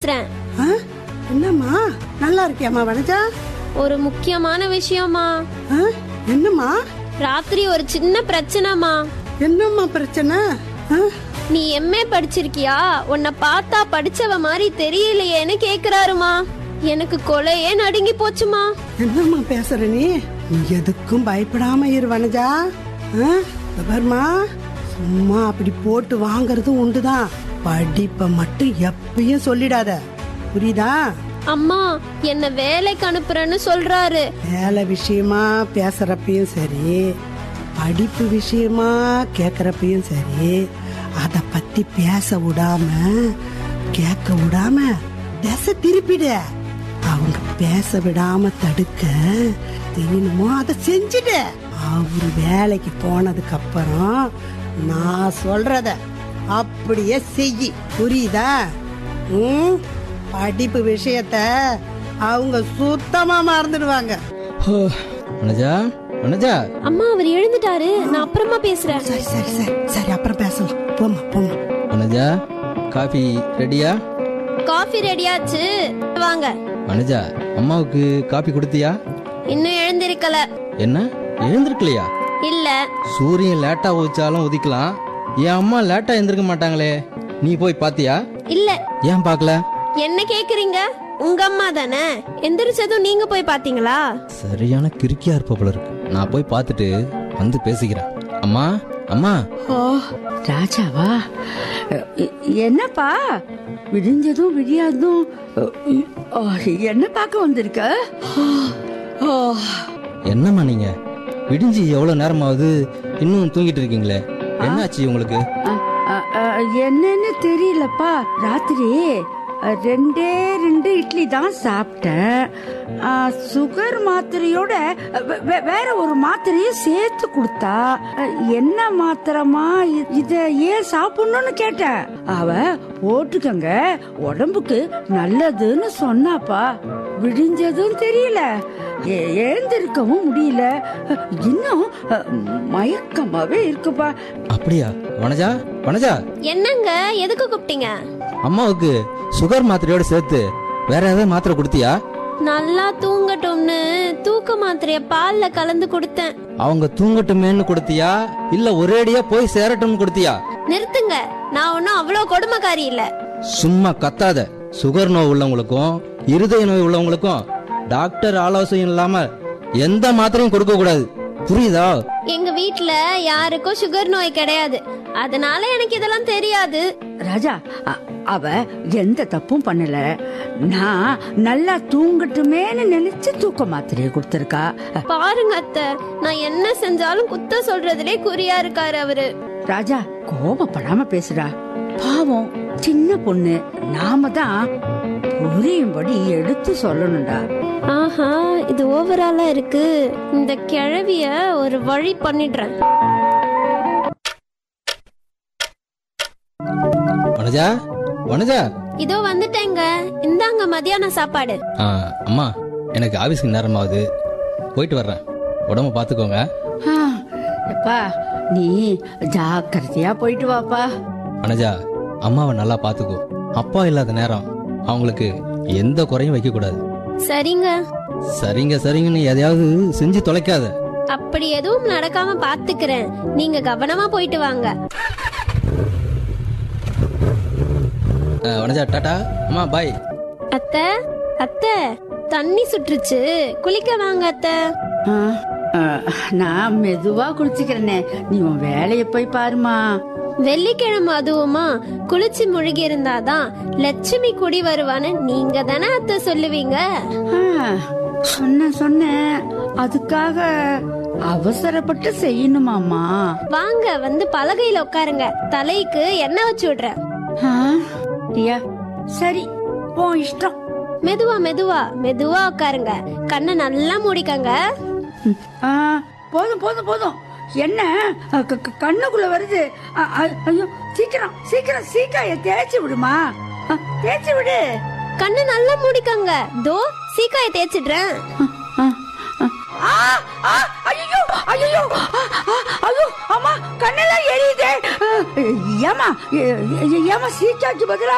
பேசுறேன் ஆ? என்னம்மா நல்லா இருக்கியாம்மா வனஜா ஒரு முக்கியமான விஷயமா ஆ? என்னம்மா ராத்திரி ஒரு சின்ன பிரச்சனைமா என்னம்மா பிரச்சனை ஆ? நீ எம்ஏ படிச்சிருக்கியா உன்னை பார்த்தா படிச்சவ மாதிரி தெரியலையேன்னு கேக்குறாருமா எனக்கு கொலையே நடுங்கி போச்சுமா என்னம்மா பேசுற நீ நீ எதுக்கும் பயப்படாம இரு வனஜா ஆ? இதோ பாரும்மா சும்மா அப்படி போட்டு வாங்குறதும் உண்டுதான் படிப்பை மட்டும் எப்பயும் சொல்லிடாத புரியுதா அம்மா என்ன வேலைக்கு அனுப்புறேன்னு சொல்றாரு வேலை விஷயமா பேசுறப்பையும் சரி படிப்பு விஷயமா கேக்குறப்பையும் சரி அத பத்தி பேச விடாம கேட்க விடாம திசை திருப்பிடு அவங்க பேச விடாம தடுக்க தெரியணுமோ அதை செஞ்சுடு அவரு வேலைக்கு போனதுக்கு அப்புறம் நான் சொல்றத அப்படியே செய் புரியுதா ம் படிப்பு விஷயத்த அவங்க சுத்தமா மறந்துடுவாங்க வனஜா வனஜா அம்மா அவர் எழுந்துட்டாரு நான் அப்புறமா பேசுறேன் சரி சரி சரி சரி அப்புறம் பேசலாம் போமா போமா வனஜா காஃபி ரெடியா காஃபி ரெடியாச்சு வாங்க வனஜா அம்மாவுக்கு காஃபி கொடுத்தியா இன்னும் எழுந்திருக்கல என்ன எழுந்திருக்கலையா இல்ல சூரியன் லேட்டா உதிச்சாலும் உதிக்கலாம் என் அம்மா லேட்டா எழுந்திருக்க மாட்டாங்களே நீ போய் பாத்தியா இல்ல ஏன் பார்க்கல என்ன கேக்குறீங்க உங்க அம்மா தானே எந்திரிச்சதும் நீங்க போய் பாத்தீங்களா சரியான கிறுக்கியா இருப்ப போல இருக்கு நான் போய் பார்த்துட்டு வந்து பேசிக்கிறேன் அம்மா அம்மா ஓ ராஜாவா எ- என்னப்பா விடிஞ்சதும் விடியாதும் ஓ, என்ன பார்க்க வந்திருக்க ஓ, என்னம்மா நீங்க விடிஞ்சு எவ்வளவு நேரமாவது இன்னும் தூங்கிட்டு இருக்கீங்களே என்னாச்சு உங்களுக்கு அ, அ, அ, என்னன்னு தெரியலப்பா ராத்திரி அ, ரெண்டே ரெண்டு இட்லி தான் சாப்பிட்டேன் அ, சுகர் மாத்திரையோட வே- வே- வேற ஒரு மாத்திரையும் சேர்த்து கொடுத்தா அ, என்ன மாத்திரமா இ- இத ஏன் சாப்பிடணும்னு கேட்டேன் அவ போட்டுக்கங்க உடம்புக்கு நல்லதுன்னு சொன்னாப்பா விடிஞ்சதும் தெரியல ஏ- எழுந்திருக்கவும் முடியல அ, இன்னும் அ, மயக்கமாவே இருக்குப்பா அப்படியா வனஜா வனஜா என்னங்க எதுக்கு கூப்பிட்டீங்க அம்மாவுக்கு சுகர் மாத்திரையோட சேர்த்து வேற ஏதாவது மாத்திரை கொடுத்தியா நல்லா தூங்கட்டும்னு தூக்க மாத்திரைய பால்ல கலந்து கொடுத்தேன் அவங்க தூங்கட்டுமேன்னு கொடுத்தியா இல்ல ஒரேடியா போய் சேரட்டும்னு கொடுத்தியா நிறுத்துங்க நான் ஒன்னும் அவ்வளோ கொடுமைக்காரி இல்ல சும்மா கத்தாத சுகர் நோய் உள்ளவங்களுக்கும் இருதய நோய் உள்ளவங்களுக்கும் டாக்டர் ஆலோசனை இல்லாம எந்த மாத்திரையும் கொடுக்க கூடாது புரியுதா எங்க வீட்ல யாருக்கும் சுகர் நோய் கிடையாது அதனால எனக்கு இதெல்லாம் தெரியாது ராஜா அ- அவ எந்த தப்பும் பண்ணல நான் நல்லா தூங்கட்டுமேன்னு நினைச்சு தூக்க மாத்திரையை கொடுத்திருக்கா பாருங்க அத்தை நான் என்ன செஞ்சாலும் குத்த சொல்றதுலே குறியா இருக்காரு அவரு ராஜா கோபப்படாம பேசுடா பாவம் சின்ன பொண்ணு நாம தான் புரியும்படி எடுத்து சொல்லணும்டா ஆஹா இது ஓவராலா இருக்கு இந்த கிழவிய ஒரு வழி பண்ணிடுறேன் வனஜா வனஜா இதோ வந்துட்டேங்க இந்தாங்க மதியான சாப்பாடு ஆ, அம்மா எனக்கு ஆபீஸ்க்கு நேரமாகுது போயிட்டு வர்றேன் உடம்ப பாத்துக்கோங்க ஆ, எப்பா நீ ஜாக்கிரதையா போயிட்டு வாப்பா வனஜா அம்மாவை நல்லா பாத்துக்கோ அப்பா இல்லாத நேரம் அவங்களுக்கு எந்த குறையும் வைக்க கூடாது சரிங்க சரிங்க சரிங்கன்னு எதையாவது செஞ்சு தொலைக்காத அப்படி எதுவும் நடக்காம பாத்துக்கிறேன் நீங்க கவனமா போயிட்டு வாங்க ஆ, வனஜா டாடா அம்மா பாய் அத்தை அத்தை தண்ணி சுற்றுச்சு குளிக்க வாங்க அத்தை ஆ, ஆ, நான் மெதுவா குளிச்சுக்கிறேனே நீ உன் வேலைய போய் பாருமா வெள்ளிக்கிழமை அதுவுமா குளிச்சு முழுகி இருந்தாதான் லட்சுமி குடி வருவான்னு நீங்க தானே அத்தை சொல்லுவீங்க ஆ, சொன்னேன் சொன்னேன் அதுக்காக அவசரப்பட்டு செய்யணுமாமா வாங்க வந்து பலகையில உட்காருங்க தலைக்கு எண்ணெய் வச்சு விடுறேன் ஆ, ரியா சரி போ இஷ்டம் மெதுவா மெதுவா மெதுவா உட்காருங்க கண்ணை நல்லா மூடிக்கங்க ம், ஆ, போதும் போதும் போதும் என்ன அ, க- க- கண்ணுக்குள்ள வருது அ, அ, ஐயோ சீக்கிரம் சீக்கிரம் சீக்காய தேய்ச்சி விடுமா அ, தேய்ச்சி விடு கண்ணை நல்லா மூடிக்கங்க தோ சீக்காய தேய்ச்சிடுறேன் ஆ, ஆ, ஆ, ஆ, ஐயோ ஐயோ ஆ, ஆ, ஐயோ அம்மா கண்ணெல்லாம் எரியுதே ஆ, ஏமா ஏ- ஏ- ஏமா சீக்காய்க்கு பதிலா